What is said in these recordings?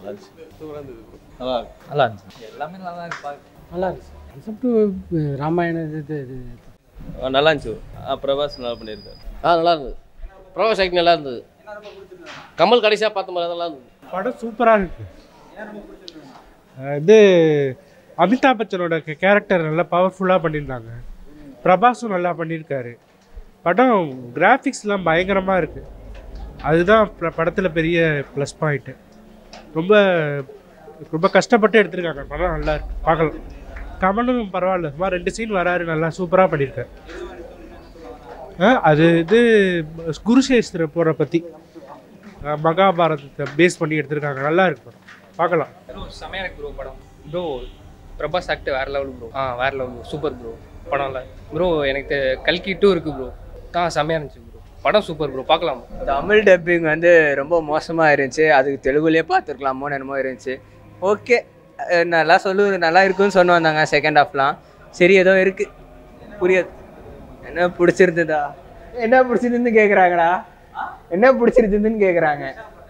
நல்லா இருந்துச்சு சூப்பராக இருந்தது நல்லா இருக்கு நல்லா இருந்துச்சு எல்லாமே நல்லா இருக்கு நல்லா இருக்கு கன்செப்ட் ராமாயணம் இது இது நல்லா இருந்துச்சு ஆ, பிரபாஸ் நல்லா பண்ணியிருக்காரு ஆ நல்லா இருந்தது பிரபாஸ் ஆக்டிங் நல்லா இருந்தது கமல் கடைசியாக பார்த்த மாதிரி நல்லா இருந்தது படம் சூப்பராக இருக்கு அஹ் இது அமிதாப் பச்சனோட கேரக்டர் நல்லா பவர்ஃபுல்லாக பண்ணியிருந்தாங்க பிரபாஸும் நல்லா பண்ணியிருக்காரு படம் கிராஃபிக்ஸ்லாம் பயங்கரமாக இருக்குது அதுதான் படத்தில் பெரிய ப்ளஸ் பாயிண்ட்டு ரொம்ப ரொம்ப கஷ்டப்பட்டு எடுத்திருக்காங்க படம் நல்லா இருக்கு பார்க்கலாம் கமலும் பரவாயில்ல சும்மா ரெண்டு சீன் வராரு நல்லா சூப்பராக பண்ணியிருக்காரு ஆ, அது இது குருசேஸ்திர போரை பற்றி மகாபாரதத்தை பேஸ் பண்ணி எடுத்திருக்காங்க நல்லா இருக்கு படம் பார்க்கலாம் ப்ரோ செமையா இருக்கு ப்ரோ படம் ப்ரோ பிரபாஸ் ஆக்ட் வேற லெவல் ப்ரோ ஆ வேற லெவல் சூப்பர் ப்ரோ படம்ல ப்ரோ எனக்கு தெ- கல்கி டூ இருக்கு ப்ரோ ஆ செமையா இருந்துச்சு ப்ரோ படம் சூப்பர் ப்ரோ பார்க்கலாம் தமிழ் டப்பிங் வந்து ரொம்ப மோசமாக இருந்துச்சு அதுக்கு தெலுங்குலேயே பார்த்துருக்கலாமோன்னு என்னமோ இருந்துச்சு ஓகே நல்லா சொல்லு நல்லா இருக்குன்னு சொன்ன வந்தாங்க செகண்ட் ஹாஃப்லாம் சரி ஏதோ இருக்கு புரியாது என்ன பிடிச்சிருந்ததா என்ன பிடிச்சிருந்துன்னு கேட்குறாங்கடா என்ன பிடிச்சிருந்ததுன்னு கேட்குறாங்க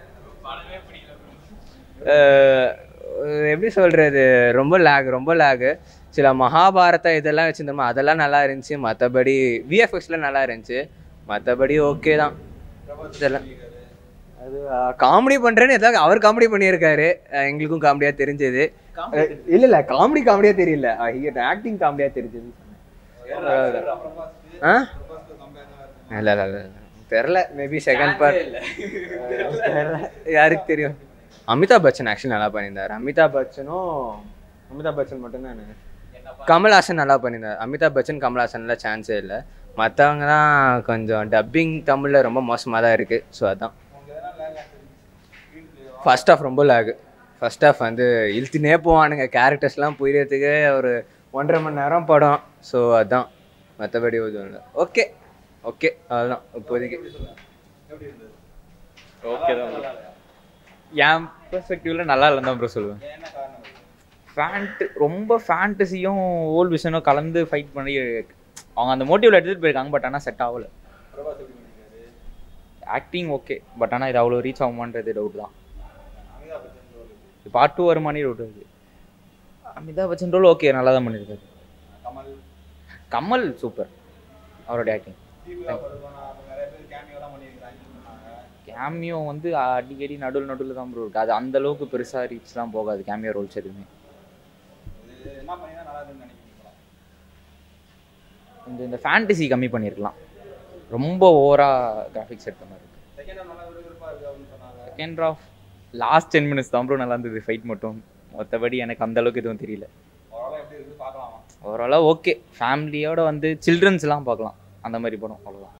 எப்படி சொல்கிறது ரொம்ப லேக் ரொம்ப லேகு சில மகாபாரதா இதெல்லாம் வச்சுருந்தோமா அதெல்லாம் நல்லா இருந்துச்சு மற்றபடி விஎஃப்எக்ஸில் நல்லா இருந்துச்சு மற்றபடி ஓகே தான் இதெல்லாம் அது காமெடி பண்ணுறேன்னு எதாவது அவர் காமெடி பண்ணியிருக்காரு அஹ் எங்களுக்கும் காமெடியாக தெரிஞ்சது இல்லை இல்லை காமெடி காமெடியாக தெரியல ஆக்டிங் காமெடியாக தெரிஞ்சது ஆ இல்லை இல்லை இல்லை தெரில மேபி செகண்ட் பார்ட் யாருக்கு தெரியும் அமிதாப் பச்சன் ஆக்சுவலி நல்லா பண்ணியிருந்தார் அமிதாப் பச்சனும் அமிதாப் பச்சன் மட்டும்தான் கமல்ஹாசன் நல்லா பண்ணியிருந்தார் அமிதாப் பச்சன் கமல்ஹாசன்ல சான்ஸே இல்லை மற்றவங்க தான் கொஞ்சம் டப்பிங் தமிழில் ரொம்ப மோசமாக தான் இருக்குது ஸோ அதான் ஃபர்ஸ்ட் ஆஃப் ரொம்ப லேகு ஃபர்ஸ்ட் ஆஃப் வந்து இழுத்துனே போவானுங்க கேரக்டர்ஸ்லாம் புரியறதுக்கு ஒரு ஒன்றரை மணி நேரம் படம் ஸோ அதான் மற்றபடி எதுவும் இல்லை ஓகே ஓகே அதுதான் இப்போதைக்கு ஓகே தான் என் பெர்ஸ்பெக்டிவ்ல நல்லா இல்லைன்னு தான் ப்ரோ சொல்லுவேன் ஃபேண்ட் ரொம்ப ஃபேண்டசியும் ஓல்ட் விஷனும் கலந்து ஃபைட் பண்ணி அவங்க அந்த மோட்டிவ்ல எடுத்துட்டு போயிருக்காங்க பட் ஆனால் செட் ஆகல ஆக்டிங் ஓகே பட் ஆனால் இது அவ்வளோ ரீச் ஆகுமான்றது டவுட் தான் பார்ட் டூ வருமானே டவுட் இருக்கு அமிதாப் பச்சன் ரோல் ஓகே நல்லா தான் பண்ணியிருக்காரு கமல் சூப்பர் அவருடைய ஆக்டிங் கேமியோ வந்து அடிக்கடி நடுவில் நடுவில் தான் ப்ரோ இருக்கு அது அந்த அளவுக்கு பெருசாக ரீச்லாம் போகாது கேமியோ ரோல்ஸ் எதுவுமே கொஞ்சம் இந்த ஃபேண்டசி கம்மி பண்ணியிருக்கலாம் ரொம்ப ஓவராக கிராஃபிக்ஸ் எடுத்த மாதிரி இருக்கு second half last ten minutes தான் ப்ரோ நல்லா இருந்தது ஃபைட் மட்டும் மற்றபடி எனக்கு அந்த அளவுக்கு எதுவும் தெரியல ஓவராலாக ஓகே ஃபேமிலியோட வந்து சில்ட்ரன்ஸ்லாம் பார்க்கலாம் அந்த மாதிரி படம் அவ்வளோதான்